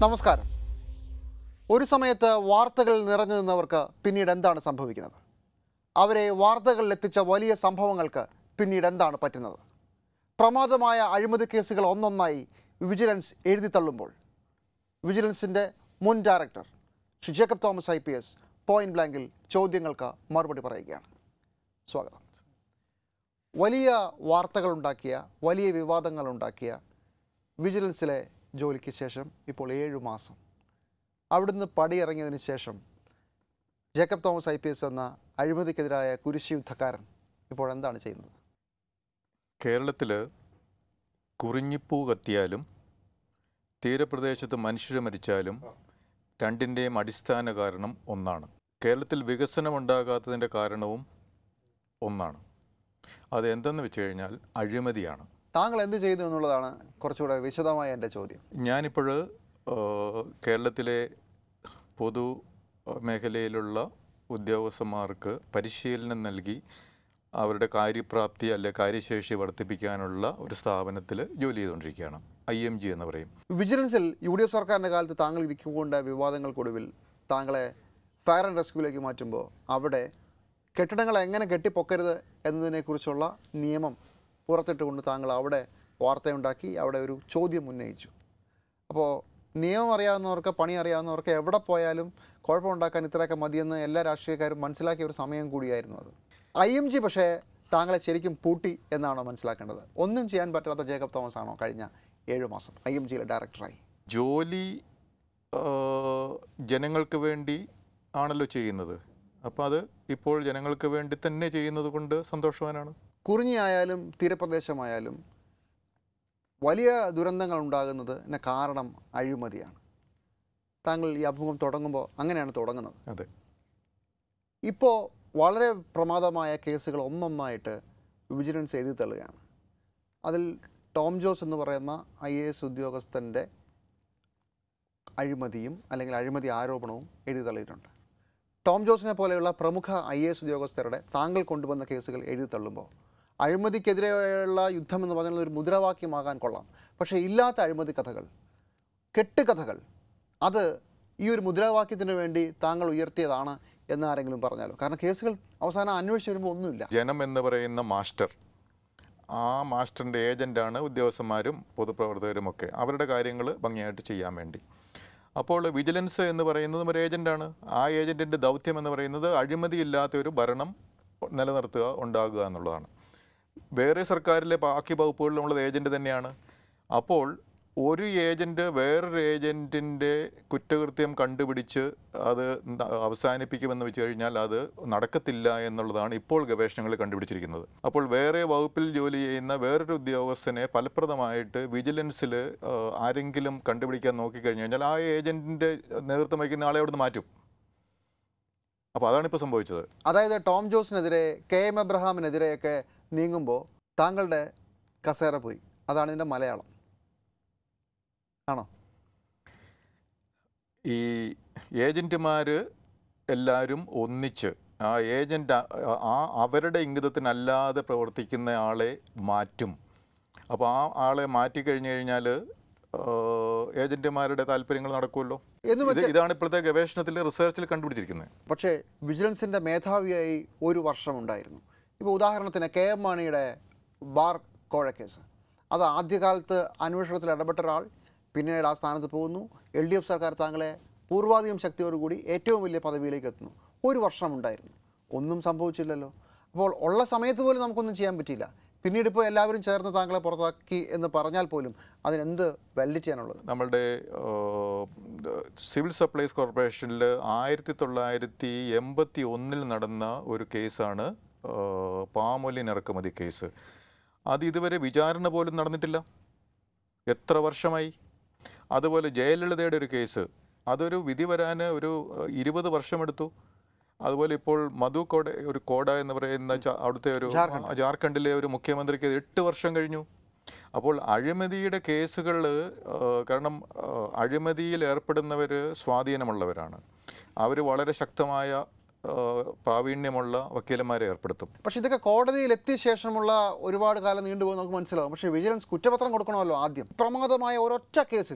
നമസ്കാരം ഒരു സമയത്ത് വാർത്തകൾ നിറഞ്ഞു നിന്നവർക്ക് പിന്നീട് എന്താണ് സംഭവിക്കുന്നത് അവരെ വാർത്തകളിൽ എത്തിച്ച വലിയ സംഭവങ്ങൾക്ക് പിന്നീട് എന്താണ് പറ്റുന്നത് പ്രമാദമായ അഴിമതി കേസുകൾ ഒന്നൊന്നായി വിജിലൻസ് എഴുതി തള്ളുമ്പോൾ വിജിലൻസിൻ്റെ മുൻ director Shri Jacob Thomas I P S point ബ്ലാങ്കിൽ ചോദ്യങ്ങൾക്ക് മറുപടി പറയുകയാണ് സ്വാഗതം വലിയ വാർത്തകളുണ്ടാക്കിയ വലിയ വിവാദങ്ങളുണ്ടാക്കിയ വിജിലൻസിലെ ജോലിക്ക് ശേഷം ഇപ്പോൾ ഏഴു മാസം അവിടുന്ന് പടിയിറങ്ങിയതിന് ശേഷം Jacob Thomas I P S എന്ന അഴിമതിക്കെതിരായ കുരിശി യുദ്ധക്കാരൻ ഇപ്പോൾ എന്താണ് ചെയ്യുന്നത് കേരളത്തിൽ കുറിഞ്ഞിപ്പൂ കത്തിയാലും തീരപ്രദേശത്ത് മനുഷ്യർ മരിച്ചാലും രണ്ടിൻ്റെയും അടിസ്ഥാന കാരണം ഒന്നാണ് കേരളത്തിൽ വികസനം ഉണ്ടാകാത്തതിൻ്റെ കാരണവും ഒന്നാണ് അത് എന്തെന്ന് വെച്ച് കഴിഞ്ഞാൽ അഴിമതിയാണ് താങ്കൾ എന്ത് ചെയ്തു എന്നുള്ളതാണ് കുറച്ചുകൂടെ വിശദമായ എൻ്റെ ചോദ്യം ഞാനിപ്പോൾ കേരളത്തിലെ പൊതു മേഖലയിലുള്ള ഉദ്യോഗസ്ഥന്മാർക്ക് പരിശീലനം നൽകി അവരുടെ കാര്യപ്രാപ്തി അല്ലെ കാര്യശേഷി വർദ്ധിപ്പിക്കാനുള്ള ഒരു സ്ഥാപനത്തിൽ ജോലി ചെയ്തുകൊണ്ടിരിക്കുകയാണ് ഐ എം ജി എന്ന് പറയും വിജിലൻസിൽ യു ഡി എഫ് സർക്കാരിൻ്റെ കാലത്ത് താങ്കൾ ഇരിക്കുകൊണ്ട് വിവാദങ്ങൾക്കൊടുവിൽ താങ്കളെ ഫയർ ആൻഡ് റെസ്ക്യൂലേക്ക് മാറ്റുമ്പോൾ അവിടെ കെട്ടിടങ്ങൾ എങ്ങനെ കെട്ടിപ്പൊക്കരുത് എന്നതിനെക്കുറിച്ചുള്ള നിയമം പുറത്തിട്ടുകൊണ്ട് താങ്കൾ അവിടെ വാർത്തയുണ്ടാക്കി അവിടെ ഒരു ചോദ്യം ഉന്നയിച്ചു അപ്പോൾ നിയമം അറിയാവുന്നവർക്ക് പണി അറിയാവുന്നവർക്ക് എവിടെ പോയാലും കുഴപ്പമുണ്ടാക്കാൻ ഇത്രയൊക്കെ മതിയെന്ന് എല്ലാ രാഷ്ട്രീയക്കാരും മനസ്സിലാക്കിയ ഒരു സമയം കൂടിയായിരുന്നു അത് ഐ എം ജി പക്ഷേ താങ്കളെ ശരിക്കും പൂട്ടി എന്നാണോ മനസ്സിലാക്കേണ്ടത് ഒന്നും ചെയ്യാൻ പറ്റാത്ത ജേക്കബ് തോമസ് ആണോ കഴിഞ്ഞ ഏഴു മാസം ഐ എം ജിയിലെ ഡയറക്ടറായി ജോലി ആ, ജനങ്ങൾക്ക് വേണ്ടി ആണല്ലോ ചെയ്യുന്നത് അപ്പോൾ അത് ഇപ്പോൾ ജനങ്ങൾക്ക് വേണ്ടി തന്നെ ചെയ്യുന്നത് കൊണ്ട് സന്തോഷവാനാണ് കുറിഞ്ഞിയായാലും തീരപ്രദേശമായാലും വലിയ ദുരന്തങ്ങൾ ഉണ്ടാകുന്നതിന് കാരണം അഴിമതിയാണ് താങ്കൾ ഈ അഭിമുഖം തുടങ്ങുമ്പോൾ അങ്ങനെയാണ് തുടങ്ങുന്നത് അതെ ഇപ്പോൾ വളരെ പ്രമാദമായ കേസുകൾ ഒന്നൊന്നായിട്ട് വിജിലൻസ് എഴുതി തള്ളുകയാണ് അതിൽ ടോം ജോസ് എന്ന് പറയുന്ന ഐ എ എസ് ഉദ്യോഗസ്ഥൻ്റെ അഴിമതിയും അല്ലെങ്കിൽ അഴിമതി ആരോപണവും എഴുതി തള്ളിയിട്ടുണ്ട് ടോം ജോസിനെ പോലെയുള്ള പ്രമുഖ ഐ എ എസ് ഉദ്യോഗസ്ഥരുടെ താങ്കൾ കൊണ്ടുവന്ന കേസുകൾ എഴുതി തള്ളുമ്പോൾ അഴിമതിക്കെതിരെയുള്ള യുദ്ധം എന്ന് പറയുന്നത് ഒരു മുദ്രാവാക്യമാകാൻ കൊള്ളാം പക്ഷേ ഇല്ലാത്ത അഴിമതി കഥകൾ കെട്ടുകഥകൾ അത് ഈ ഒരു മുദ്രാവാക്യത്തിന് വേണ്ടി താങ്കൾ ഉയർത്തിയതാണ് എന്ന് ആരെങ്കിലും പറഞ്ഞാലോ കാരണം കേസുകൾ അവസാനം അന്വേഷിച്ച് വരുമ്പോൾ ഒന്നുമില്ല ജനം എന്ന് പറയുന്ന മാസ്റ്റർ ആ മാസ്റ്ററിൻ്റെ ഏജൻ്റാണ് ഉദ്യോഗസ്ഥന്മാരും പൊതുപ്രവർത്തകരും ഒക്കെ അവരുടെ കാര്യങ്ങൾ ഭംഗിയായിട്ട് ചെയ്യാൻ വേണ്ടി അപ്പോൾ വിജിലൻസ് എന്ന് പറയുന്നതും ഒരു ഏജൻ്റാണ് ആ ഏജൻറ്റിൻ്റെ ദൗത്യം എന്ന് പറയുന്നത് അഴിമതിയില്ലാത്ത ഒരു ഭരണം നിലനിർത്തുക ഉണ്ടാകുക എന്നുള്ളതാണ് വേറെ സർക്കാരിലെ ബാക്കി വകുപ്പുകളിലുള്ളത് ഏജൻറ്റ് തന്നെയാണ് അപ്പോൾ ഒരു ഏജൻറ്റ് വേറൊരു ഏജൻറ്റിൻ്റെ കുറ്റകൃത്യം കണ്ടുപിടിച്ച് അത് ന- അവസാനിപ്പിക്കുമെന്ന് വെച്ച് കഴിഞ്ഞാൽ അത് നടക്കത്തില്ല എന്നുള്ളതാണ് ഇപ്പോൾ ഗവേഷണങ്ങൾ കണ്ടുപിടിച്ചിരിക്കുന്നത് അപ്പോൾ വേറെ വകുപ്പിൽ ജോലി ചെയ്യുന്ന വേറൊരു ഉദ്യോഗസ്ഥനെ ഫലപ്രദമായിട്ട് വിജിലൻസിൽ ആരെങ്കിലും കണ്ടുപിടിക്കാൻ നോക്കിക്കഴിഞ്ഞു കഴിഞ്ഞാൽ ആ ഏജൻറ്റിൻ്റെ നേതൃത്വം വഹിക്കുന്ന ആളെ അവിടുന്ന് മാറ്റും അപ്പോൾ അതാണ് ഇപ്പോൾ സംഭവിച്ചത് അതായത് ടോം ജോസിനെതിരെ കെ എം എബ്രഹാമിനെതിരെയൊക്കെ നീങ്ങുമ്പോൾ താങ്കളുടെ കസേര പോയി അതാണ് ഇതിൻ്റെ മലയാളം ആണോ ഈ ഏജൻറ്റുമാർ എല്ലാവരും ഒന്നിച്ച് ആ ഏജൻ്റ് ആ അവരുടെ ഇംഗിതത്തിനല്ലാതെ പ്രവർത്തിക്കുന്ന ആളെ മാറ്റും അപ്പോൾ ആ ആളെ മാറ്റിക്കഴിഞ്ഞ് കഴിഞ്ഞാൽ ഏജൻറ്റുമാരുടെ താല്പര്യങ്ങൾ നടക്കുമല്ലോ എന്ന് ഇത് വെച്ച് ഇതാണ് ഇപ്പോഴത്തെ ഗവേഷണത്തിൽ റിസർച്ചിൽ കണ്ടുപിടിച്ചിരിക്കുന്നത് പക്ഷേ വിജിലൻസിൻ്റെ മേധാവിയായി ഒരു വർഷമുണ്ടായിരുന്നു ഇപ്പോൾ ഉദാഹരണത്തിന് കെ എം മാണിയുടെ ബാർ കോഴ കേസ് അത് ആദ്യകാലത്ത് അന്വേഷണത്തിൽ ഇടപെട്ട ഒരാൾ പിന്നീട് ആ സ്ഥാനത്ത് പോകുന്നു എൽ ഡി എഫ് സർക്കാർ താങ്കളെ പൂർവാധികം ശക്തിയോടുകൂടി ഏറ്റവും വലിയ പദവിയിലേക്ക് എത്തുന്നു ഒരു വർഷമുണ്ടായിരുന്നു ഒന്നും സംഭവിച്ചില്ലല്ലോ അപ്പോൾ ഉള്ള സമയത്ത് പോലും നമുക്കൊന്നും ചെയ്യാൻ പറ്റിയില്ല പിന്നീട് ഇപ്പോൾ എല്ലാവരും ചേർന്ന് താങ്കളെ പുറത്താക്കി എന്ന് പറഞ്ഞാൽ പോലും അതിനെന്ത് വാലിഡിറ്റി ആണുള്ളത് നമ്മളുടെ സിവിൽ സപ്ലൈസ് കോർപ്പറേഷനിൽ ആയിരത്തി തൊള്ളായിരത്തി എൺപത്തി ഒന്നിൽ നടന്ന ഒരു കേസാണ് പാമൊലിൻ ഇറക്കുമതി കേസ് അത് ഇതുവരെ വിചാരണ പോലും നടന്നിട്ടില്ല എത്ര വർഷമായി അതുപോലെ ജയലളിതയുടെ ഒരു കേസ് അതൊരു വിധി വരാൻ ഒരു ഏഹ്, ഇരുപത് വർഷമെടുത്തു അതുപോലെ ഇപ്പോൾ മധു കോട ഒരു കോട എന്ന് പറയുന്ന ച- അവിടുത്തെ ഒരു ജാർഖണ്ഡ്. ജാർഖണ്ഡിലെ ഒരു മുഖ്യമന്ത്രിക്ക് എട്ട് വർഷം കഴിഞ്ഞു അപ്പോൾ അഴിമതിയുടെ കേസുകൾ കാരണം ആ, അഴിമതിയിൽ ഏർപ്പെടുന്നവർ സ്വാധീനമുള്ളവരാണ് അവർ വളരെ ശക്തമായ ആ, പ്രാവീണ്യമുള്ള വക്കീലന്മാരെ ഏർപ്പെടുത്തും പക്ഷേ ഇതൊക്കെ കോടതിയിൽ എത്തിയ ശേഷമുള്ള ഒരുപാട് കാലം നീണ്ടുപോയി നമുക്ക് മനസ്സിലാവും പക്ഷേ വിജിലൻസ് കുറ്റപത്രം കൊടുക്കണമല്ലോ ആദ്യം പ്രമാദമായ ഒരൊറ്റ കേസിലും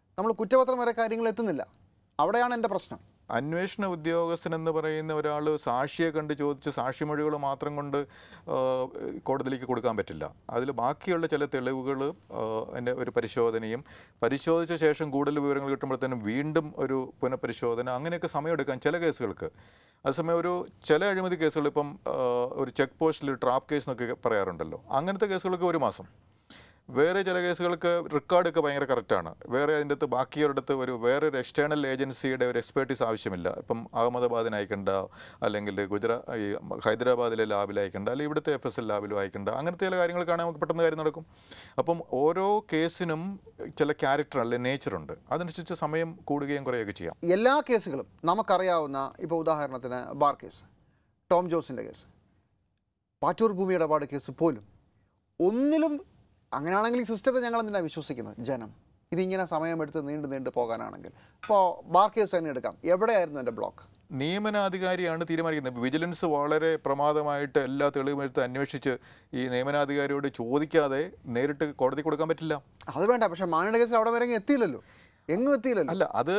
നമ്മൾ കുറ്റപത്രം വരെ കാര്യങ്ങൾ എത്തുന്നില്ല അവിടെയാണ് എൻ്റെ പ്രശ്നം അന്വേഷണ ഉദ്യോഗസ്ഥൻ എന്ന് പറയുന്ന ഒരാൾ സാക്ഷിയെ കണ്ട് ചോദിച്ച് സാക്ഷിമൊഴികൾ മാത്രം കൊണ്ട് ആ, കോടതിയിലേക്ക് കൊടുക്കാൻ പറ്റില്ല അതിൽ ബാക്കിയുള്ള ചില തെളിവുകൾ അതിൻ്റെ ഒരു പരിശോധനയും പരിശോധിച്ച ശേഷം കൂടുതൽ വിവരങ്ങൾ കിട്ടുമ്പോഴത്തേനും വീണ്ടും ഒരു പുനഃപരിശോധന അങ്ങനെയൊക്കെ സമയമെടുക്കാൻ ചില കേസുകൾക്ക് അതേസമയം ഒരു ചില അഴിമതി കേസുകൾ ഇപ്പം ആ, ഒരു ചെക്ക് പോസ്റ്റിൽ ട്രാപ്പ് കേസ് എന്നൊക്കെ പറയാറുണ്ടല്ലോ അങ്ങനത്തെ കേസുകൾക്ക് ഒരു മാസം വേറെ ചില കേസുകൾക്ക് റെക്കോർഡൊക്കെ ഭയങ്കര കറക്റ്റാണ് വേറെ അതിൻ്റെ അകത്ത് ബാക്കിയൊരിടത്ത് ഒരു വേറെ ഒരു എക്സ്റ്റേണൽ ഏജൻസിയുടെ ഒരു എക്സ്പേർട്ടീസ് ആവശ്യമില്ല ഇപ്പം അഹമ്മദാബാദിന് അയക്കേണ്ട അല്ലെങ്കിൽ ഗുജറാ ഈ ഹൈദരാബാദിലെ ലാബിൽ അയക്കേണ്ട അല്ലെങ്കിൽ ഇവിടുത്തെ എഫ് എസ് എൽ ലാബിലും അയക്കേണ്ട അങ്ങനത്തെ ചില കാര്യങ്ങൾക്കാണെങ്കിൽ നമുക്ക് പെട്ടെന്ന് കാര്യം നടക്കും അപ്പം ഓരോ കേസിനും ചില ക്യാരക്ടർ അല്ലെങ്കിൽ നേച്ചറുണ്ട് അതനുസരിച്ച് സമയം കൂടുകയും കുറയുകയൊക്കെ ചെയ്യാം എല്ലാ കേസുകളും നമുക്കറിയാവുന്ന ഇപ്പോൾ ഉദാഹരണത്തിന് ബാർ കേസ് ടോം ജോസിൻ്റെ കേസ് പാറ്റൂർ ഭൂമി ഇടപാട് കേസ് പോലും ഒന്നിലും അങ്ങനെയാണെങ്കിൽ ഈ സിസ്റ്റത്തെ ഞങ്ങൾ എന്തിനാണ് വിശ്വസിക്കുന്നത് ജനം ഇതിങ്ങനെ സമയമെടുത്ത് നീണ്ടു നീണ്ടു പോകാനാണെങ്കിൽ ഇപ്പോൾ ബാർ കേസ് തന്നെ എടുക്കാം എവിടെയായിരുന്നു എൻ്റെ ബ്ലോക്ക് നിയമനാധികാരിയാണ് തീരുമാനിക്കുന്നത് വിജിലൻസ് വളരെ പ്രമാദമായിട്ട് എല്ലാ തെളിവുമെടുത്ത് അന്വേഷിച്ച് ഈ നിയമനാധികാരിയോട് ചോദിക്കാതെ നേരിട്ട് കോടതി കൊടുക്കാൻ പറ്റില്ല അത് വേണ്ട പക്ഷേ മാണിയുടെ കേസിൽ അവിടെ വരെ അങ്ങ് എത്തിയില്ലല്ലോ എങ്ങും എത്തിയില്ലല്ലോ അല്ല അത്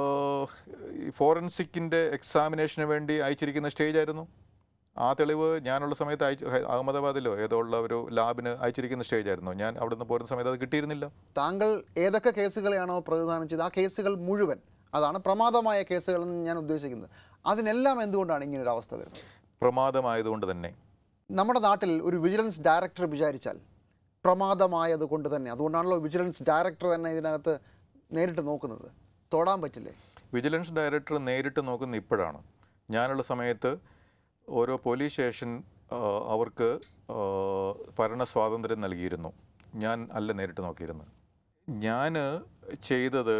ഫോറൻസിക്കിൻ്റെ എക്സാമിനേഷന് വേണ്ടി അയച്ചിരിക്കുന്ന സ്റ്റേജ് ആയിരുന്നു ആ തെളിവ് ഞാനുള്ള സമയത്ത് അയച്ചു ഹൈ- അഹമ്മദാബാദിലോ ഏതോ ഉള്ള ഒരു ലാബിന് അയച്ചിരിക്കുന്ന സ്റ്റേജ് ആയിരുന്നു ഞാൻ അവിടുന്ന് പോരുന്ന സമയത്ത് അത് കിട്ടിയിരുന്നില്ല താങ്കൾ ഏതൊക്കെ കേസുകളെയാണോ പ്രതിദാനം ചെയ്തത് ആ കേസുകൾ മുഴുവൻ അതാണ് പ്രമാദമായ കേസുകൾ എന്ന് ഞാൻ ഉദ്ദേശിക്കുന്നത് അതിനെല്ലാം എന്തുകൊണ്ടാണ് ഇങ്ങനെ ഒരു അവസ്ഥ വരുന്നത് പ്രമാദമായതുകൊണ്ട് തന്നെ നമ്മുടെ നാട്ടിൽ ഒരു വിജിലൻസ് ഡയറക്ടർ വിചാരിച്ചാൽ പ്രമാദമായത് കൊണ്ട് തന്നെ അതുകൊണ്ടാണല്ലോ വിജിലൻസ് ഡയറക്ടർ തന്നെ ഇതിനകത്ത് നേരിട്ട് നോക്കുന്നത് തൊടാൻ പറ്റില്ലേ വിജിലൻസ് ഡയറക്ടർ നേരിട്ട് നോക്കുന്ന ഇപ്പോഴാണ് ഞാനുള്ള സമയത്ത് ഓരോ പോലീസ് സ്റ്റേഷൻ ആ, അവർക്ക് ആ, ഭരണ സ്വാതന്ത്ര്യം നൽകിയിരുന്നു ഞാൻ അല്ല നേരിട്ട് നോക്കിയിരുന്നത് ഞാൻ ചെയ്തത്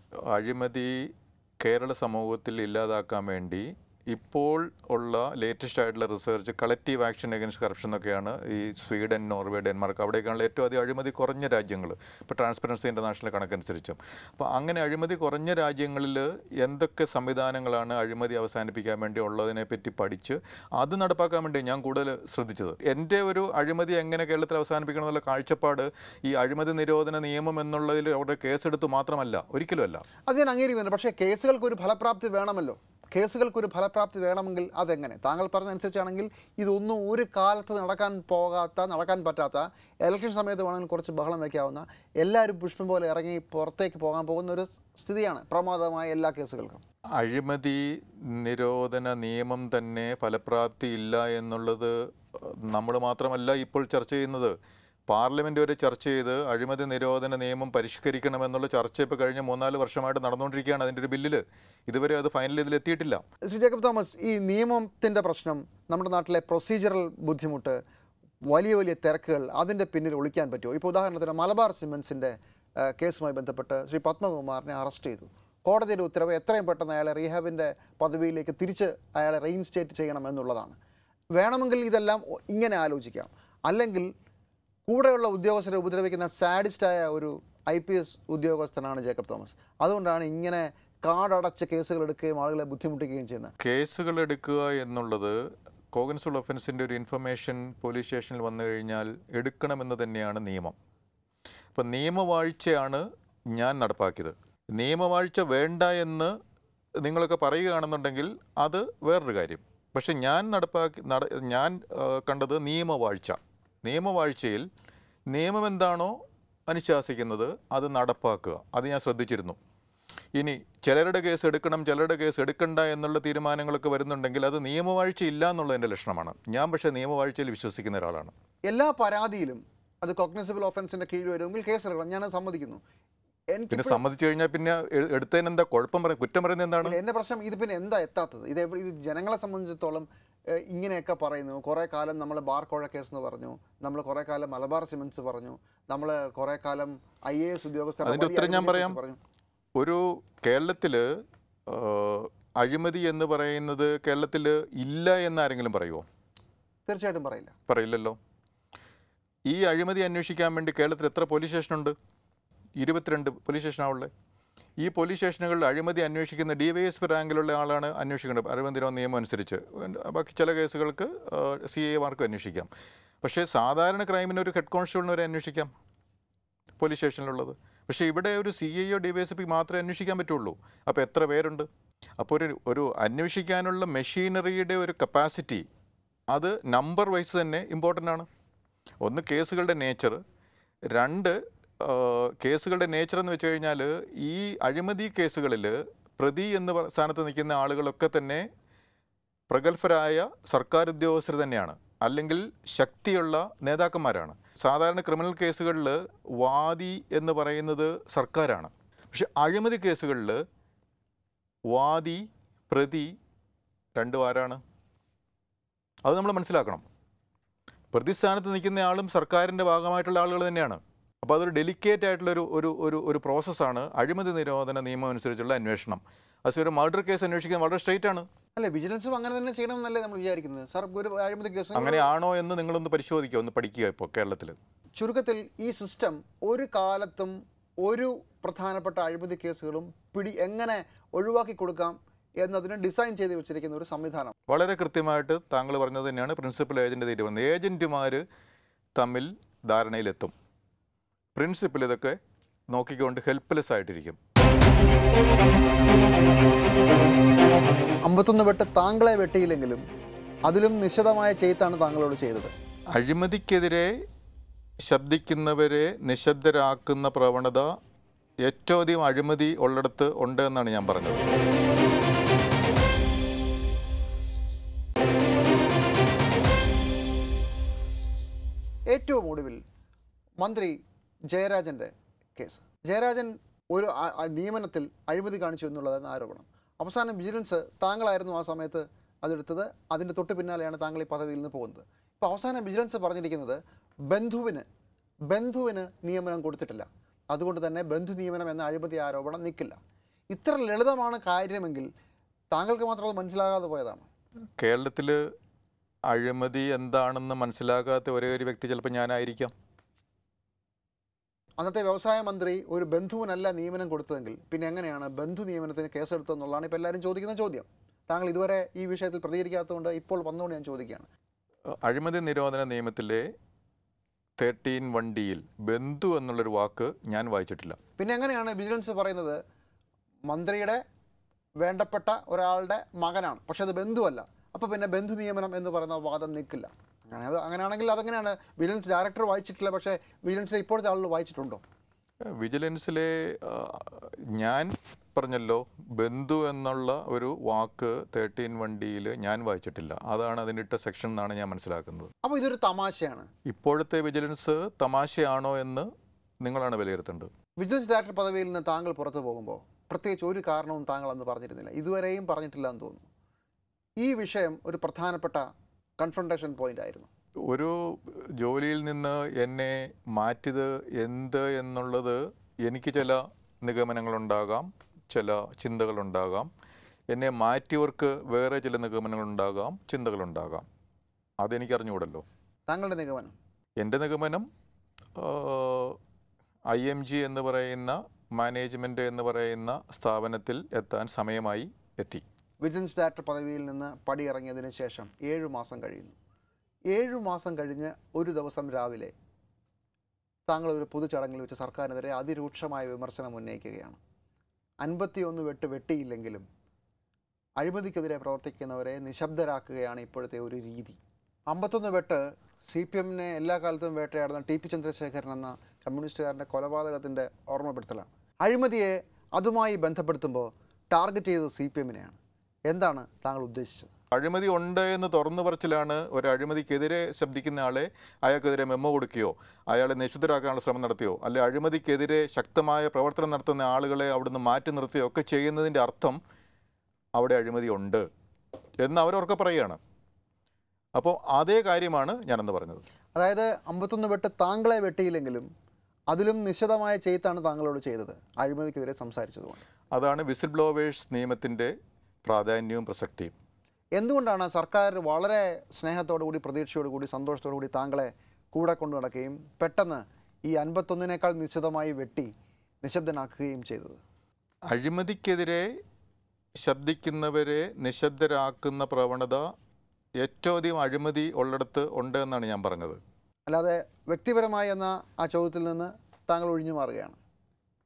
അഴിമതി കേരള സമൂഹത്തിൽ ഇല്ലാതാക്കാൻ വേണ്ടി ഇപ്പോൾ ഉള്ള ലേറ്റസ്റ്റ് ആയിട്ടുള്ള research collective action against corruption എന്നൊക്കെയാണ് ഈ സ്വീഡൻ നോർവേ ഡെൻമാർക്ക് അവിടേക്കാണല്ലോ ഏറ്റവും അധികം അഴിമതി കുറഞ്ഞ രാജ്യങ്ങൾ ഇപ്പോൾ ട്രാൻസ്പെറൻസി ഇൻ്റർനാഷണൽ കണക്കനുസരിച്ചും അപ്പോൾ അങ്ങനെ അഴിമതി കുറഞ്ഞ രാജ്യങ്ങളിൽ എന്തൊക്കെ സംവിധാനങ്ങളാണ് അഴിമതി അവസാനിപ്പിക്കാൻ വേണ്ടി ഉള്ളതിനെ പറ്റി പഠിച്ച് അത് നടപ്പാക്കാൻ വേണ്ടി ഞാൻ കൂടുതൽ ശ്രദ്ധിച്ചത് എൻ്റെ ഒരു അഴിമതി എങ്ങനെ കേരളത്തിൽ അവസാനിപ്പിക്കണം എന്നുള്ള കാഴ്ചപ്പാട് ഈ അഴിമതി നിരോധന നിയമം എന്നുള്ളതിൽ അവിടെ കേസെടുത്ത് മാത്രമല്ല ഒരിക്കലുമല്ല അത് ഞാൻ അംഗീകരിക്കുന്നുണ്ട് പക്ഷേ കേസുകൾക്ക് ഒരു ഫലപ്രാപ്തി വേണമല്ലോ കേസുകൾക്ക് ഒരു ഫലപ്രാപ്തി വേണമെങ്കിൽ അതെങ്ങനെ താങ്കൾ പറഞ്ഞ അനുസരിച്ചാണെങ്കിൽ ഇതൊന്നും ഒരു കാലത്ത് നടക്കാൻ പോകാത്ത നടക്കാൻ പറ്റാത്ത ഇലക്ഷൻ സമയത്ത് വേണമെങ്കിൽ കുറച്ച് ബഹളം വയ്ക്കാവുന്ന എല്ലാവരും പുഷ്പം പോലെ ഇറങ്ങി പുറത്തേക്ക് പോകാൻ പോകുന്ന ഒരു സ്ഥിതിയാണ് പ്രമാദമായ എല്ലാ കേസുകൾക്കും അഴിമതി നിരോധന നിയമം തന്നെ ഫലപ്രാപ്തി ഇല്ല എന്നുള്ളത് നമ്മൾ മാത്രമല്ല ഇപ്പോൾ ചർച്ച ചെയ്യുന്നത് പാർലമെന്റ് വരെ ചർച്ച ചെയ്ത് അഴിമതി നിരോധന നിയമം പരിഷ്കരിക്കണമെന്നുള്ള ചർച്ച ഇപ്പോൾ കഴിഞ്ഞ മൂന്നാല് വർഷമായിട്ട് നടന്നുകൊണ്ടിരിക്കുകയാണ് അതിൻ്റെ ഒരു ബില്ലിൽ ഇതുവരെ അത് ഫൈനൽ ഇതിൽ എത്തിയിട്ടില്ല ശ്രീ ജേക്കബ് തോമസ് ഈ നിയമത്തിൻ്റെ പ്രശ്നം നമ്മുടെ നാട്ടിലെ പ്രൊസീജിയറൽ ബുദ്ധിമുട്ട് വലിയ വലിയ തിരക്കുകൾ അതിൻ്റെ പിന്നിൽ ഒളിക്കാൻ പറ്റുമോ ഇപ്പോൾ ഉദാഹരണത്തിന് മലബാർ സിമെൻസിൻ്റെ കേസുമായി ബന്ധപ്പെട്ട് ശ്രീ പത്മകുമാറിനെ അറസ്റ്റ് ചെയ്തു കോടതിയുടെ ഉത്തരവ് എത്രയും പെട്ടെന്ന് അയാളെ റീഹാബിൻ്റെ പദവിയിലേക്ക് തിരിച്ച് അയാളെ റീഇൻസ്റ്റേറ്റ് ചെയ്യണം എന്നുള്ളതാണ് വേണമെങ്കിൽ ഇതെല്ലാം ഒ- ഇങ്ങനെ ആലോചിക്കാം അല്ലെങ്കിൽ കൂടെയുള്ള ഉദ്യോഗസ്ഥരെ ഉപദ്രവിക്കുന്ന സാഡിസ്റ്റായ ഒരു ഐ പി എസ് ഉദ്യോഗസ്ഥനാണ് ജേക്കബ് തോമസ് അതുകൊണ്ടാണ് ഇങ്ങനെ കാടടച്ച് കേസുകൾ എടുക്കുകയും ആളുകളെ ബുദ്ധിമുട്ടിക്കുകയും ചെയ്യുന്നത് കേസുകൾ എടുക്കുക എന്നുള്ളത് കോഗൻസുൾ ഒഫൻസിൻ്റെ ഒരു ഇൻഫർമേഷൻ പോലീസ് സ്റ്റേഷനിൽ വന്നു കഴിഞ്ഞാൽ എടുക്കണമെന്ന് തന്നെയാണ് നിയമം അപ്പം നിയമവാഴ്ചയാണ് ഞാൻ നടപ്പാക്കിയത് നിയമവാഴ്ച വേണ്ട എന്ന് നിങ്ങളൊക്കെ പറയുകയാണെന്നുണ്ടെങ്കിൽ അത് വേറൊരു കാര്യം പക്ഷെ ഞാൻ നടപ്പാക്കി നട ഞാൻ ആ, കണ്ടത് നിയമവാഴ്ച നിയമവാഴ്ചയിൽ നിയമം എന്താണോ അനുശാസിക്കുന്നത് അത് നടപ്പാക്കുക അത് ഞാൻ ശ്രദ്ധിച്ചിരുന്നു ഇനി ചിലരുടെ കേസ് എടുക്കണം ചിലരുടെ കേസ് എടുക്കണ്ട എന്നുള്ള തീരുമാനങ്ങളൊക്കെ വരുന്നുണ്ടെങ്കിൽ അത് നിയമവാഴ്ച ഇല്ല എന്നുള്ളതിൻ്റെ ലക്ഷണമാണ് ഞാൻ പക്ഷേ നിയമവാഴ്ചയിൽ വിശ്വസിക്കുന്ന ഒരാളാണ് എല്ലാ പരാതിയിലും അത് കോഗ്നസിബിൾ ഓഫൻസിന്റെ കീഴിൽ വരുമെങ്കിൽ കേസെടുക്കണം ഞാൻ സമ്മതിക്കുന്നു എനിക്ക് പിന്നെ സമ്മതിച്ചു കഴിഞ്ഞാൽ പിന്നെ എ- എടുത്തതിന് എന്താ കുഴപ്പം പറയും കുറ്റം പറയുന്നത് എന്താണ് ഇല്ല, എൻ്റെ പ്രശ്നം ഇത് പിന്നെ എന്താ എത്താത്തത് ഇത് എവിടെ- ഇത് ജനങ്ങളെ സംബന്ധിച്ചിടത്തോളം ഏഹ്, ഇങ്ങനെയൊക്കെ പറയുന്നു കുറേ കാലം നമ്മൾ ബാർ കോഴ കേസ് എന്ന് പറഞ്ഞു നമ്മൾ കുറേ കാലം മലബാർ സിമെന്റ്സ് പറഞ്ഞു നമ്മൾ കുറേ കാലം ഐ എ എസ് ഉദ്യോഗസ്ഥർ അതിൻ്റെ വലിയ ഉത്തരം ഞാൻ അഴിമതിയെ പറയാം. കുറിച്ച് പറഞ്ഞു ഒരു കേരളത്തിൽ അഴിമതി എന്ന് പറയുന്നത് കേരളത്തിൽ ഇല്ല എന്ന് ആരെങ്കിലും പറയുമോ തീർച്ചയായിട്ടും പറയില്ല പറയില്ലല്ലോ ഈ അഴിമതി അന്വേഷിക്കാൻ വേണ്ടി കേരളത്തിൽ എത്ര പോലീസ് സ്റ്റേഷനുണ്ട് ഇരുപത്തിരണ്ട് പോലീസ് സ്റ്റേഷനാണുള്ളത് ഈ പോലീസ് സ്റ്റേഷനുകളിൽ അഴിമതി അന്വേഷിക്കുന്ന ഡി വൈ എസ് പി റാങ്കിലുള്ള ആളാണ് അന്വേഷിക്കേണ്ടത് അഴിമതി നിരോധന നിയമം അനുസരിച്ച് ബാക്കി ചില കേസുകൾക്ക് സി എ മാർക്ക് അന്വേഷിക്കാം പക്ഷേ സാധാരണ ക്രൈമിന് ഒരു ഹെഡ് കോൺസ്റ്റബിളിന് വരെ അന്വേഷിക്കാം പോലീസ് സ്റ്റേഷനിലുള്ളത് പക്ഷേ ഇവിടെ ഒരു C I or D Y S P മാത്രമേ അന്വേഷിക്കാൻ പറ്റുള്ളൂ അപ്പോൾ എത്ര പേരുണ്ട് അപ്പോൾ ഒരു ഒരു അന്വേഷിക്കാനുള്ള മെഷീനറിയുടെ ഒരു കപ്പാസിറ്റി അത് നമ്പർ വൈസ് തന്നെ ഇമ്പോർട്ടൻ്റ് ആണ് ഒന്ന് കേസുകളുടെ നേച്ചർ രണ്ട് ആ, കേസുകളുടെ നേച്ചർ എന്ന് വെച്ച് കഴിഞ്ഞാൽ ഈ അഴിമതി കേസുകളിൽ പ്രതി എന്ന് പറ- സ്ഥാനത്ത് നിൽക്കുന്ന ആളുകളൊക്കെ തന്നെ പ്രഗത്ഭരായ സർക്കാർ ഉദ്യോഗസ്ഥർ തന്നെയാണ് അല്ലെങ്കിൽ ശക്തിയുള്ള നേതാക്കന്മാരാണ് സാധാരണ ക്രിമിനൽ കേസുകളിൽ വാദി എന്ന് പറയുന്നത് സർക്കാരാണ് പക്ഷെ അഴിമതി കേസുകളിൽ വാദി പ്രതി രണ്ടും ആരാണ് അത് നമ്മൾ മനസ്സിലാക്കണം പ്രതിസ്ഥാനത്ത് നിൽക്കുന്ന ആളും സർക്കാരിൻ്റെ ഭാഗമായിട്ടുള്ള ആളുകൾ തന്നെയാണ് അപ്പോൾ അതൊരു ഡെലിക്കേറ്റ് ആയിട്ടുള്ള ഒരു ഒരു ഒരു ഒരു പ്രോസസ്സാണ് അഴിമതി നിരോധന നിയമം അനുസരിച്ചുള്ള അന്വേഷണം അത് ഒരു മർഡർ കേസ് അന്വേഷിക്കാൻ വളരെ സ്ട്രൈറ്റ് ആണ് അല്ലെ വിജിലൻസും അങ്ങനെ തന്നെ ചെയ്യണമെന്നല്ലേ നമ്മൾ വിചാരിക്കുന്നത് സാർ ഒരു അഴിമതി കേസ് അങ്ങനെയാണോ എന്ന് നിങ്ങളൊന്ന് പരിശോധിക്കുക ഒന്ന് പഠിക്കുക ഇപ്പോൾ കേരളത്തിൽ ചുരുക്കത്തിൽ ഈ സിസ്റ്റം ഒരു കാലത്തും ഒരു പ്രധാനപ്പെട്ട അഴിമതി കേസുകളും പിടി എങ്ങനെ ഒഴിവാക്കി കൊടുക്കാം എന്നതിന് ഡിസൈൻ ചെയ്ത് വെച്ചിരിക്കുന്ന ഒരു സംവിധാനം വളരെ കൃത്യമായിട്ട് താങ്കൾ പറഞ്ഞത് തന്നെയാണ് പ്രിൻസിപ്പൽ ഏജൻ്റ് തീരുമാനം ഏജൻറ്റുമാർ തമ്മിൽ ധാരണയിലെത്തും പ്രിൻസിപ്പൽ ഇതൊക്കെ നോക്കിക്കൊണ്ട് ഹെൽപ്ലെസ് ആയിട്ടിരിക്കും അമ്പത്തൊന്ന് വെട്ട് താങ്കളെ വെട്ടിയില്ലെങ്കിലും അതിലും നിശിതമായ ചെയ്ത്താണ് താങ്കളോട് ചെയ്തത് അഴിമതിക്കെതിരെ ശബ്ദിക്കുന്നവരെ നിശബ്ദരാക്കുന്ന പ്രവണത ഏറ്റവും അധികം അഴിമതി ഉള്ളിടത്ത് ഉണ്ട് എന്നാണ് ഞാൻ പറഞ്ഞത് ഏറ്റവും ഒടുവിൽ മന്ത്രി ജയരാജൻ്റെ കേസ് ജയരാജൻ ഒരു ആ- ആ നിയമനത്തിൽ അഴിമതി കാണിച്ചു എന്നുള്ളതാണ് ആരോപണം അവസാനം വിജിലൻസ് താങ്കളായിരുന്നു ആ സമയത്ത് അതെടുത്തത് അതിൻ്റെ തൊട്ട് പിന്നാലെയാണ് താങ്കൾ ഈ പദവിയിൽ നിന്ന് പോകുന്നത് ഇപ്പോൾ അവസാനം വിജിലൻസ് പറഞ്ഞിരിക്കുന്നത് ബന്ധുവിന് ബന്ധുവിന് നിയമനം കൊടുത്തിട്ടില്ല അതുകൊണ്ട് തന്നെ ബന്ധു നിയമനം എന്ന അഴിമതി ആരോപണം നിൽക്കില്ല ഇത്ര ലളിതമാണ് കാര്യമെങ്കിൽ താങ്കൾക്ക് മാത്രം അത് മനസ്സിലാകാതെ പോയതാണ് കേരളത്തിൽ അഴിമതി എന്താണെന്ന് മനസ്സിലാകാത്ത ഒരേ ഒരു വ്യക്തി ചിലപ്പോൾ ഞാനായിരിക്കാം അന്നത്തെ വ്യവസായ മന്ത്രി ഒരു ബന്ധുവിനല്ല നിയമനം കൊടുത്തതെങ്കിൽ പിന്നെ എങ്ങനെയാണ് ബന്ധു നിയമനത്തിന് കേസെടുത്തതെന്നുള്ളതാണ് ഇപ്പോൾ എല്ലാവരും ചോദിക്കുന്ന ചോദ്യം താങ്കൾ ഇതുവരെ ഈ വിഷയത്തിൽ പ്രതികരിക്കാത്തതുകൊണ്ട് ഇപ്പോൾ വന്നുകൊണ്ട് ഞാൻ ചോദിക്കുകയാണ് അഴിമതി നിരോധന നിയമത്തിലെ തേർട്ടീൻ വൺ ഡിയിൽ ബന്ധു എന്നുള്ളൊരു വാക്ക് ഞാൻ വായിച്ചിട്ടില്ല പിന്നെ എങ്ങനെയാണ് വിജിലൻസ് പറയുന്നത് മന്ത്രിയുടെ വേണ്ടപ്പെട്ട ഒരാളുടെ മകനാണ് പക്ഷെ അത് ബന്ധുവല്ല അപ്പോൾ പിന്നെ ബന്ധു നിയമനം എന്ന് പറയുന്ന വാദം നിൽക്കില്ല അങ്ങനെ അത് അങ്ങനെയാണെങ്കിൽ അതെങ്ങനെയാണ് വിജിലൻസ് ഡയറക്ടർ വായിച്ചിട്ടില്ല പക്ഷേ വിജിലൻസിലെ ഇപ്പോഴത്തെ ആളുകൾ വായിച്ചിട്ടുണ്ടോ വിജിലൻസിലെ ആ, ഞാൻ പറഞ്ഞല്ലോ ബന്ധു എന്നുള്ള ഒരു വാക്ക് തേർട്ടീൻ വൺ ഡിയിൽ ഞാൻ വായിച്ചിട്ടില്ല അതാണ് അതിനിട്ട സെക്ഷൻ എന്നാണ് ഞാൻ മനസ്സിലാക്കുന്നത് അപ്പോൾ ഇതൊരു തമാശയാണ് ഇപ്പോഴത്തെ വിജിലൻസ് തമാശയാണോ എന്ന് നിങ്ങളാണ് വിലയിരുത്തേണ്ടത് വിജിലൻസ് ഡയറക്ടർ പദവിയിൽ നിന്ന് താങ്കൾ പുറത്തു പോകുമ്പോൾ പ്രത്യേകിച്ച് ഒരു കാരണവും താങ്കൾ അന്ന് പറഞ്ഞിരുന്നില്ല ഇതുവരെയും പറഞ്ഞിട്ടില്ല എന്ന് തോന്നുന്നു ഈ വിഷയം ഒരു പ്രധാനപ്പെട്ട കൺഫ്രണ്ടേഷൻ പോയിന്റ് ആയിരുന്നു ഒരു ജോലിയിൽ നിന്ന് എന്നെ മാറ്റിയത് എന്ത് എന്നുള്ളത് എനിക്ക് ചില നിഗമനങ്ങളുണ്ടാകാം ചില ചിന്തകളുണ്ടാകാം എന്നെ മാറ്റിയവർക്ക് വേറെ ചില നിഗമനങ്ങളുണ്ടാകാം ചിന്തകളുണ്ടാകാം അതെനിക്ക് അറിഞ്ഞുകൂടല്ലോ താങ്കളുടെ നിഗമനം എൻ്റെ നിഗമനം ഐ എം ജി എന്ന് പറയുന്ന മാനേജ്മെൻറ്റ് എന്ന് പറയുന്ന സ്ഥാപനത്തിൽ എത്താൻ സമയമായി എത്തി വിജിലൻസ് ഡയറക്ടർ പദവിയിൽ നിന്ന് പടിയിറങ്ങിയതിന് ശേഷം ഏഴു മാസം കഴിയുന്നു ഏഴു മാസം കഴിഞ്ഞ് ഒരു ദിവസം രാവിലെ താങ്കൾ ഒരു പൊതുചടങ്ങിൽ വെച്ച് സർക്കാരിനെതിരെ അതിരൂക്ഷമായ വിമർശനം ഉന്നയിക്കുകയാണ് അൻപത്തിയൊന്ന് വെട്ട് വെട്ടിയില്ലെങ്കിലും അഴിമതിക്കെതിരെ പ്രവർത്തിക്കുന്നവരെ നിശബ്ദരാക്കുകയാണ് ഇപ്പോഴത്തെ ഒരു രീതി അമ്പത്തൊന്ന് വെട്ട് സി പി എമ്മിനെ എല്ലാ കാലത്തും വേട്ടയാടുന്ന ടി പി ചന്ദ്രശേഖരൻ എന്ന കമ്മ്യൂണിസ്റ്റുകാരൻ്റെ കൊലപാതകത്തിൻ്റെ ഓർമ്മപ്പെടുത്തലാണ് അഴിമതിയെ അതുമായി ബന്ധപ്പെടുത്തുമ്പോൾ ടാർഗറ്റ് ചെയ്തത് സി പി എമ്മിനെയാണ് എന്താണ് താങ്കൾ ഉദ്ദേശിച്ചത് അഴിമതി ഉണ്ട് എന്ന് തുറന്നു പറച്ചിലാണ് ഒരു അഴിമതിക്കെതിരെ ശബ്ദിക്കുന്ന ആളെ അയാൾക്കെതിരെ മെമ്മോ കൊടുക്കുകയോ അയാളെ നിശ്ചിതരാക്കാനുള്ള ശ്രമം നടത്തിയോ അല്ലെ അഴിമതിക്കെതിരെ ശക്തമായ പ്രവർത്തനം നടത്തുന്ന ആളുകളെ അവിടുന്ന് മാറ്റി നിർത്തുകയോ ഒക്കെ ചെയ്യുന്നതിൻ്റെ അർത്ഥം അവിടെ അഴിമതി ഉണ്ട് എന്ന് അവരൊക്കെ പറയുകയാണ് അപ്പോൾ അതേ കാര്യമാണ് ഞാനെന്ന് പറഞ്ഞത് അതായത് അമ്പത്തൊന്ന് വെട്ട് താങ്കളെ വെട്ടിയില്ലെങ്കിലും അതിലും നിശിതമായ ചെയ്ത്താണ് താങ്കളോട് ചെയ്തത് അഴിമതിക്കെതിരെ സംസാരിച്ചതുകൊണ്ട് അതാണ് വിസിൽ ബ്ലോവേഴ്സ് നിയമത്തിൻ്റെ പ്രാധാന്യവും പ്രസക്തിയും എന്തുകൊണ്ടാണ് സർക്കാർ വളരെ സ്നേഹത്തോടു കൂടി പ്രതീക്ഷയോടു കൂടി സന്തോഷത്തോടു കൂടി താങ്കളെ കൂടെ കൊണ്ടു നടക്കുകയും പെട്ടെന്ന് ഈ അൻപത്തൊന്നിനേക്കാൾ നിശ്ചിതമായി വെട്ടി നിശബ്ദനാക്കുകയും ചെയ്തത് അഴിമതിക്കെതിരെ ശബ്ദിക്കുന്നവരെ നിശബ്ദരാക്കുന്ന പ്രവണത ഏറ്റവും അധികം അഴിമതി ഉള്ളിടത്ത് ഉണ്ട് എന്നാണ് ഞാൻ പറഞ്ഞത് അല്ലാതെ വ്യക്തിപരമായി എന്ന ആ ചോദ്യത്തിൽ നിന്ന് താങ്കൾ ഒഴിഞ്ഞു മാറുകയാണ്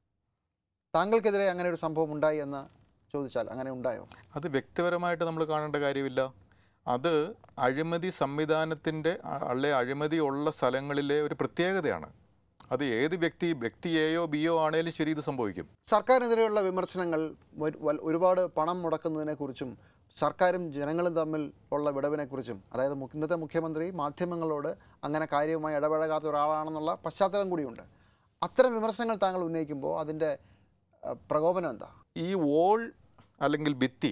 താങ്കൾക്കെതിരെ അങ്ങനെ ഒരു സംഭവം ഉണ്ടായി എന്ന് ചോദിച്ചാൽ അങ്ങനെ ഉണ്ടായോ അത് വ്യക്തിപരമായിട്ട് നമ്മൾ കാണേണ്ട കാര്യമില്ല അത് അഴിമതി സംവിധാനത്തിൻ്റെ അല്ലെ അഴിമതി ഉള്ള സ്ഥലങ്ങളിലെ ഒരു പ്രത്യേകതയാണ് അത് ഏത് വ്യക്തി വ്യക്തി എയോ ബിയോ ആണേലും ശരി ഇത് സംഭവിക്കും സർക്കാരിനെതിരെയുള്ള വിമർശനങ്ങൾ ഒരു- വൽ- ഒരുപാട് പണം മുടക്കുന്നതിനെക്കുറിച്ചും സർക്കാരും ജനങ്ങളും തമ്മിൽ ഉള്ള വിടവിനെക്കുറിച്ചും അതായത് മു- ഇന്നത്തെ മുഖ്യമന്ത്രി മാധ്യമങ്ങളോട് അങ്ങനെ കാര്യവുമായി ഇടപഴകാത്ത ഒരാളാണെന്നുള്ള പശ്ചാത്തലം കൂടിയുണ്ട് അത്തരം വിമർശനങ്ങൾ താങ്കൾ ഉന്നയിക്കുമ്പോൾ അതിൻ്റെ അഹ്, പ്രകോപനം എന്താ ഈ വോൾ അല്ലെങ്കിൽ ഭിത്തി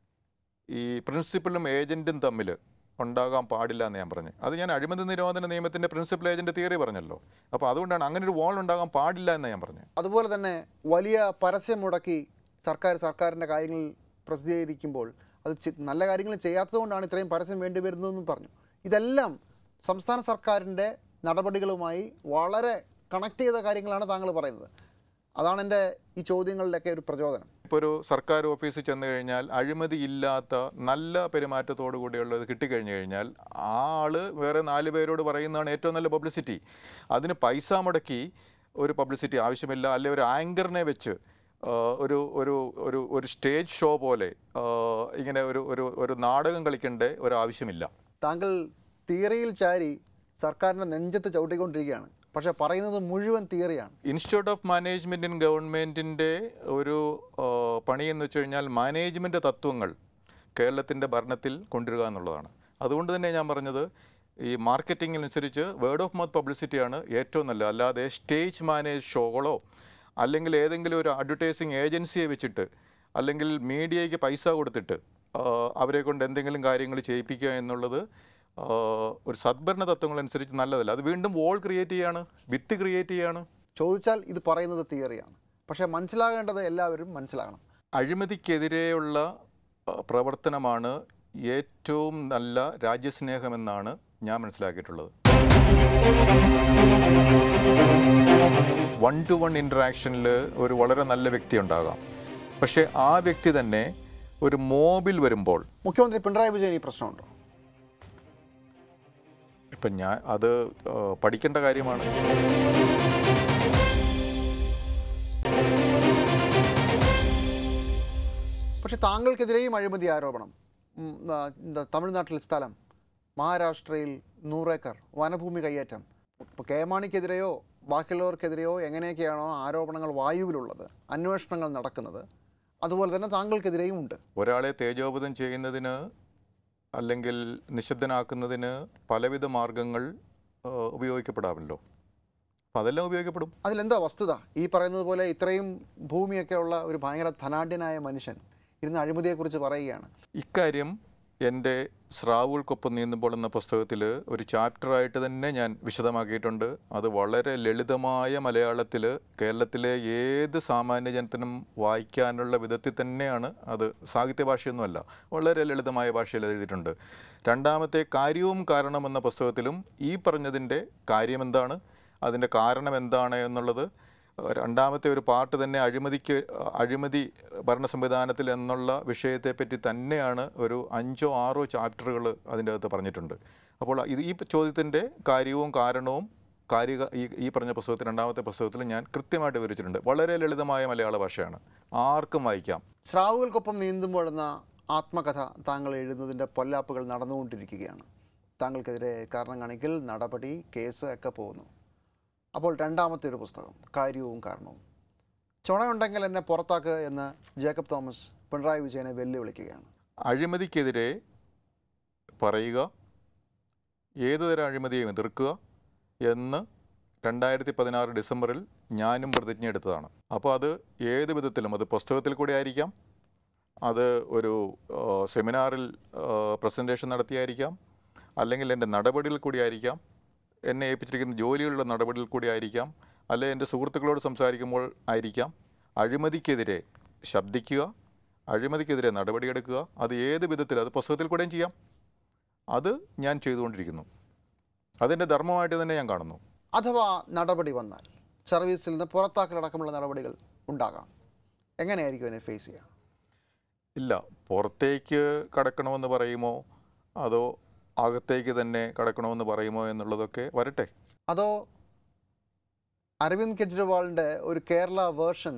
ഈ പ്രിൻസിപ്പലും ഏജൻറ്റും തമ്മിൽ ഉണ്ടാകാൻ പാടില്ല എന്ന് ഞാൻ പറഞ്ഞു അത് ഞാൻ അഴിമതി നിരോധന നിയമത്തിൻ്റെ പ്രിൻസിപ്പൽ ഏജൻറ്റ് തിയറി പറഞ്ഞല്ലോ അപ്പോൾ അതുകൊണ്ടാണ് അങ്ങനെ ഒരു വോൾ ഉണ്ടാകാൻ പാടില്ല എന്ന് ഞാൻ പറഞ്ഞു അതുപോലെ തന്നെ വലിയ പരസ്യം മുടക്കി സർക്കാർ സർക്കാരിൻ്റെ കാര്യങ്ങൾ പ്രസിദ്ധീകരിക്കുമ്പോൾ അത് ചെ- നല്ല കാര്യങ്ങൾ ചെയ്യാത്തതുകൊണ്ടാണ് ഇത്രയും പരസ്യം വേണ്ടി വരുന്നതെന്നും പറഞ്ഞു ഇതെല്ലാം സംസ്ഥാന സർക്കാരിൻ്റെ നടപടികളുമായി വളരെ കണക്ട് ചെയ്ത കാര്യങ്ങളാണ് താങ്കൾ പറയുന്നത് അതാണ് എൻ്റെ ഈ ചോദ്യങ്ങളിലൊക്കെ ഒരു പ്രചോദനം ഇപ്പോൾ ഒരു സർക്കാർ ഓഫീസിൽ ചെന്ന് കഴിഞ്ഞാൽ അഴിമതി ഇല്ലാത്ത നല്ല പെരുമാറ്റത്തോടു കൂടിയുള്ളത് കിട്ടിക്കഴിഞ്ഞു കഴിഞ്ഞാൽ ആ ആള് വേറെ നാല് പേരോട് പറയുന്നതാണ് ഏറ്റവും നല്ല പബ്ലിസിറ്റി അതിന് പൈസ മുടക്കി ഒരു പബ്ലിസിറ്റി ആവശ്യമില്ല അല്ലെ ഒരു ആങ്കറിനെ വെച്ച് ആ, ഒരു ഒരു ഒരു ഒരു സ്റ്റേജ് ഷോ പോലെ ആ, ഇങ്ങനെ ഒരു ഒരു ഒരു നാടകം കളിക്കേണ്ട ഒരു ആവശ്യമില്ല താങ്കൾ തിയറിയിൽ ചാരി സർക്കാരിൻ്റെ നെഞ്ചത്ത് ചവിട്ടിക്കൊണ്ടിരിക്കുകയാണ് പക്ഷേ പറയുന്നത് മുഴുവൻ തിയറിയാണ് ഇൻസ്റ്റിറ്റ്യൂട്ട് ഓഫ് മാനേജ്മെൻറ്റ് ഇൻ ഗവൺമെൻറ്റിൻ്റെ ഒരു ആ, പണി എന്ന് വെച്ച് കഴിഞ്ഞാൽ മാനേജ്മെൻറ്റ് തത്വങ്ങൾ കേരളത്തിൻ്റെ ഭരണത്തിൽ കൊണ്ടുവരിക എന്നുള്ളതാണ് അതുകൊണ്ട് തന്നെ ഞാൻ പറഞ്ഞത് ഈ മാർക്കറ്റിങ്ങിനനുസരിച്ച് വേർഡ് ഓഫ് മൗത്ത് പബ്ലിസിറ്റിയാണ് ഏറ്റവും നല്ലത് അല്ലാതെ സ്റ്റേജ് മാനേജ് ഷോകളോ അല്ലെങ്കിൽ ഏതെങ്കിലും ഒരു അഡ്വർടൈസിങ് ഏജൻസിയെ വെച്ചിട്ട് അല്ലെങ്കിൽ മീഡിയയ്ക്ക് പൈസ കൊടുത്തിട്ട് ആ, അവരെ കൊണ്ട് എന്തെങ്കിലും കാര്യങ്ങൾ ചെയ്യിപ്പിക്കുക എന്നുള്ളത് ആ, ഒരു സദ്ഭരണ തത്വങ്ങൾ അനുസരിച്ച് നല്ലതല്ല അത് വീണ്ടും വോൾ ക്രിയേറ്റ് ചെയ്യാണ് ഭിത്തി ക്രിയേറ്റ് ചെയ്യാണ് ചോദിച്ചാൽ ഇത് പറയുന്നത് തിയറിയാണ് പക്ഷേ മനസ്സിലാകേണ്ടത് എല്ലാവരും മനസ്സിലാകണം അഴിമതിക്കെതിരെയുള്ള ആ, പ്രവർത്തനമാണ് ഏറ്റവും നല്ല രാജ്യസ്നേഹമെന്നാണ് ഞാൻ മനസ്സിലാക്കിയിട്ടുള്ളത് വൺ ടു വൺ ഇൻറ്ററാക്ഷനിൽ ഒരു വളരെ നല്ല വ്യക്തി ഉണ്ടാകാം പക്ഷേ ആ വ്യക്തി തന്നെ ഒരു മോബിൽ വരുമ്പോൾ മുഖ്യമന്ത്രി പിണറായി വിജയൻ ഈ പ്രശ്നമുണ്ടോ ഇപ്പം ഞാൻ അത് ആ, പഠിക്കേണ്ട കാര്യമാണ് പക്ഷെ താങ്കൾക്കെതിരെയും അഴിമതി ആരോപണം ഉം, ആ, എന്താ തമിഴ്നാട്ടിൽ സ്ഥലം മഹാരാഷ്ട്രയിൽ നൂറേക്കർ വനഭൂമി കയ്യേറ്റം ഇപ്പോൾ കെ മാണിക്കെതിരെയോ ബാക്കിയുള്ളവർക്കെതിരെയോ എങ്ങനെയൊക്കെയാണോ ആരോപണങ്ങൾ വായുവിലുള്ളത് അന്വേഷണങ്ങൾ നടക്കുന്നത് അതുപോലെ തന്നെ താങ്കൾക്കെതിരെയും ഉണ്ട് ഒരാളെ തേജോവധം ചെയ്യുന്നതിന് അല്ലെങ്കിൽ നിശബ്ദനാക്കുന്നതിന് പലവിധ മാർഗങ്ങൾ ആ, ഉപയോഗിക്കപ്പെടാമല്ലോ അപ്പം അതെല്ലാം ഉപയോഗിക്കപ്പെടും അതിലെന്താ വസ്തുത ഈ പറയുന്നത് പോലെ ഇത്രയും ഭൂമിയൊക്കെ ഉള്ള ഒരു ഭയങ്കര ധനാഢ്യനായ മനുഷ്യൻ ഇരുന്ന് അഴിമതിയെക്കുറിച്ച് പറയുകയാണ് ഇക്കാര്യം എൻ്റെ സ്രാവുകൾക്കൊപ്പം നീന്തുമ്പോൾ എന്ന പുസ്തകത്തിൽ ഒരു ചാപ്റ്ററായിട്ട് തന്നെ ഞാൻ വിശദമാക്കിയിട്ടുണ്ട് അത് വളരെ ലളിതമായ മലയാളത്തിൽ കേരളത്തിലെ ഏത് സാമാന്യ ജനത്തിനും വായിക്കാനുള്ള വിധത്തിൽ തന്നെയാണ് അത് സാഹിത്യ ഭാഷയൊന്നുമല്ല വളരെ ലളിതമായ ഭാഷയിൽ എഴുതിയിട്ടുണ്ട് രണ്ടാമത്തെ കാര്യവും കാരണം എന്ന പുസ്തകത്തിലും ഈ പറഞ്ഞതിൻ്റെ കാര്യമെന്താണ് അതിൻ്റെ കാരണം എന്താണ് എന്നുള്ളത് രണ്ടാമത്തെ ഒരു പാർട്ട് തന്നെ അഴിമതിക്ക് അഴിമതി ഭരണ സംവിധാനത്തിൽ എന്നുള്ള വിഷയത്തെപ്പറ്റി തന്നെയാണ് ഒരു അഞ്ചോ ആറോ ചാപ്റ്ററുകൾ അതിൻ്റെ അകത്ത് പറഞ്ഞിട്ടുണ്ട് അപ്പോൾ ഇത് ഈ ചോദ്യത്തിൻ്റെ കാര്യവും കാരണവും കാര്യ ഈ ഈ പറഞ്ഞ പുസ്തകത്തിൽ രണ്ടാമത്തെ പുസ്തകത്തിൽ ഞാൻ കൃത്യമായിട്ട് വിവരിച്ചിട്ടുണ്ട് വളരെ ലളിതമായ മലയാള ഭാഷയാണ് ആർക്കും വായിക്കാം സ്രാവുകൾക്കൊപ്പം നീന്തുമ്പോഴെന്ന ആത്മകഥ താങ്കൾ എഴുതുന്നതിൻ്റെ പൊല്ലാപ്പുകൾ നടന്നുകൊണ്ടിരിക്കുകയാണ് താങ്കൾക്കെതിരെ കാരണം കാണിക്കൽ നടപടി കേസ് ഒക്കെ പോകുന്നു അപ്പോൾ രണ്ടാമത്തെ ഒരു പുസ്തകം കാര്യവും കാരണവും ചുണയുണ്ടെങ്കിൽ എന്നെ പുറത്താക്കുക എന്ന് ജേക്കബ് തോമസ് പിണറായി വിജയനെ വെല്ലുവിളിക്കുകയാണ് അഴിമതിക്കെതിരെ പറയുക ഏതുതരം അഴിമതിയെയും എതിർക്കുക എന്ന് രണ്ടായിരത്തി പതിനാറ് ഡിസംബറിൽ ഞാനും പ്രതിജ്ഞ എടുത്തതാണ് അപ്പോൾ അത് ഏത് വിധത്തിലും അത് പുസ്തകത്തിൽ കൂടി ആയിരിക്കാം അത് ഒരു ആ, സെമിനാറിൽ പ്രസൻറ്റേഷൻ നടത്തിയായിരിക്കാം അല്ലെങ്കിൽ എൻ്റെ നടപടിയിൽ കൂടി ആയിരിക്കാം എന്നെ ഏൽപ്പിച്ചിരിക്കുന്ന ജോലിയുള്ള നടപടിയിൽ കൂടി ആയിരിക്കാം അല്ലെ എൻ്റെ സുഹൃത്തുക്കളോട് സംസാരിക്കുമ്പോൾ ആയിരിക്കാം അഴിമതിക്കെതിരെ ശബ്ദിക്കുക അഴിമതിക്കെതിരെ നടപടിയെടുക്കുക അത് ഏത് വിധത്തിൽ അത് പുസ്തകത്തിൽ കൂടെയും ചെയ്യാം അത് ഞാൻ ചെയ്തുകൊണ്ടിരിക്കുന്നു അതെൻ്റെ ധർമ്മമായിട്ട് തന്നെ ഞാൻ കാണുന്നു അഥവാ നടപടി വന്നാൽ സർവീസിൽ നിന്ന് പുറത്താക്കലടക്കമുള്ള നടപടികൾ ഉണ്ടാകാം എങ്ങനെയായിരിക്കും അതിനെ ഫേസ് ചെയ്യുക ഇല്ല പുറത്തേക്ക് കടക്കണമെന്ന് പറയുമോ അതോ അകത്തേക്ക് തന്നെ കടക്കണമെന്ന് പറയുമോ എന്നുള്ളതൊക്കെ വരട്ടെ അതോ അരവിന്ദ് കെജ്രിവാളിൻ്റെ ഒരു കേരള വേർഷൻ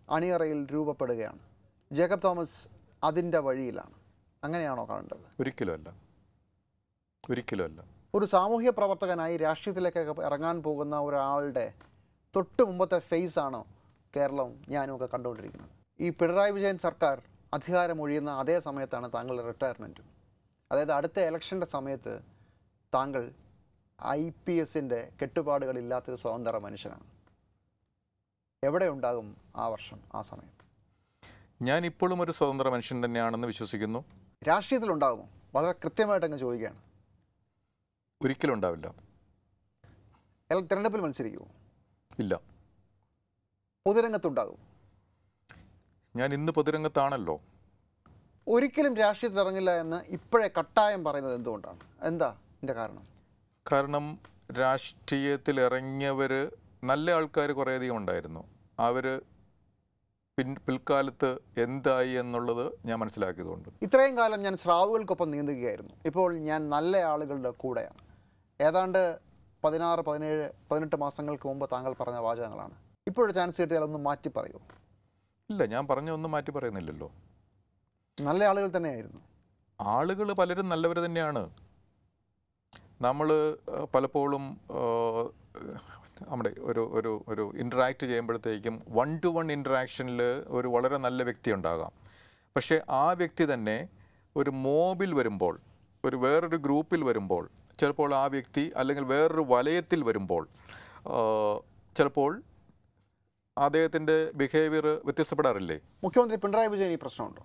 അണിയറയിൽ രൂപപ്പെടുകയാണ് ജേക്കബ് തോമസ് അതിൻ്റെ വഴിയിലാണ് അങ്ങനെയാണോ കാണേണ്ടത് ഒരിക്കലുമല്ല ഒരിക്കലുമല്ല ഒരു സാമൂഹ്യ പ്രവർത്തകനായി രാഷ്ട്രീയത്തിലേക്കൊക്കെ ഇറങ്ങാൻ പോകുന്ന ഒരാളുടെ തൊട്ട് മുമ്പത്തെ ഫേസ് ആണോ കേരളം ഞാനും ഒക്കെ കണ്ടുകൊണ്ടിരിക്കുന്നത് ഈ പിണറായി വിജയൻ സർക്കാർ അധികാരമൊഴിയുന്ന അതേ സമയത്താണ് താങ്കളുടെ റിട്ടയർമെൻറ്റും അതായത് അടുത്ത ഇലക്ഷൻ്റെ സമയത്ത് താങ്കൾ ഐ പി എസിൻ്റെ കെട്ടുപാടുകളില്ലാത്തൊരു സ്വതന്ത്ര മനുഷ്യനാണ് എവിടെ ഉണ്ടാകും ആ വർഷം ആ സമയം ഞാൻ ഇപ്പോഴും ഒരു സ്വതന്ത്ര മനുഷ്യൻ തന്നെയാണെന്ന് വിശ്വസിക്കുന്നു രാഷ്ട്രീയത്തിലുണ്ടാകുമോ വളരെ കൃത്യമായിട്ട് അങ്ങ് ചോദിക്കുകയാണ് ഒരിക്കലും ഉണ്ടാവില്ല എൽ- തെരഞ്ഞെടുപ്പിൽ മത്സരിക്കുമോ ഇല്ല പൊതുരംഗത്തുണ്ടാകും ഞാൻ ഇന്ന് പൊതുരംഗത്താണല്ലോ ഒരിക്കലും രാഷ്ട്രീയത്തിൽ ഇറങ്ങില്ല എന്ന് ഇപ്പോഴേ കട്ടായം പറയുന്നത് എന്തുകൊണ്ടാണ് എന്താ ഇതിൻ്റെ കാരണം കാരണം രാഷ്ട്രീയത്തിൽ ഇറങ്ങിയവർ നല്ല ആൾക്കാർ കുറേയധികം ഉണ്ടായിരുന്നു അവർ പിൻ പിൽക്കാലത്ത് എന്തായി എന്നുള്ളത് ഞാൻ മനസ്സിലാക്കിയതുകൊണ്ട് ഇത്രയും കാലം ഞാൻ സ്രാവുകൾക്കൊപ്പം നീന്തുകയായിരുന്നു ഇപ്പോൾ ഞാൻ നല്ല ആളുകളുടെ കൂടെയാണ് ഏതാണ്ട് പതിനാറ് പതിനേഴ് പതിനെട്ട് മാസങ്ങൾക്ക് മുമ്പ് താങ്കൾ പറഞ്ഞ വാചകങ്ങളാണ് ഇപ്പോഴൊരു ചാൻസ് കിട്ടിയാൽ ഒന്ന് മാറ്റി പറയൂ ഇല്ല ഞാൻ പറഞ്ഞ ഒന്നും മാറ്റി പറയുന്നില്ലല്ലോ നല്ല ആളുകൾ തന്നെയായിരുന്നു ആളുകൾ പലരും നല്ലവർ തന്നെയാണ് നമ്മൾ പലപ്പോഴും ആ, നമ്മുടെ ഒരു ഒരു ഒരു ഇൻറ്ററാക്ട് ചെയ്യുമ്പോഴത്തേക്കും വൺ ടു വൺ ഇൻറ്ററാക്ഷനിൽ ഒരു വളരെ നല്ല വ്യക്തി ഉണ്ടാകാം പക്ഷേ ആ വ്യക്തി തന്നെ ഒരു മോബിൽ വരുമ്പോൾ ഒരു വേറൊരു ഗ്രൂപ്പിൽ വരുമ്പോൾ ചിലപ്പോൾ ആ വ്യക്തി അല്ലെങ്കിൽ വേറൊരു വലയത്തിൽ വരുമ്പോൾ ആ, ചിലപ്പോൾ അദ്ദേഹത്തിൻ്റെ ബിഹേവിയർ വ്യത്യസ്തപ്പെടാറില്ലേ മുഖ്യമന്ത്രി പിണറായി വിജയൻ ഈ പ്രശ്നമുണ്ടോ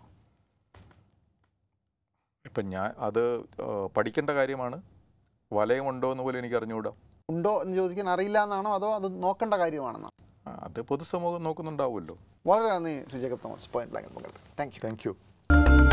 ഇപ്പം ഞാൻ അത് ആ, പഠിക്കേണ്ട കാര്യമാണ് വലയമുണ്ടോ എന്ന് പോലും എനിക്ക് അറിഞ്ഞുകൂടാ ഉണ്ടോ എന്ന് ചോദിക്കാൻ അറിയില്ല എന്നാണോ അതോ അത് നോക്കേണ്ട കാര്യമാണെന്നോ ആ, അത് പൊതുസമൂഹം നോക്കുന്നുണ്ടാവുമല്ലോ വളരെ നന്ദി ശ്രീ ജേക്കബ് തോമസ് പോയിന്റ് ബ്ലാങ്കിൽ പങ്കെടുത്തു താങ്ക് യു താങ്ക് യു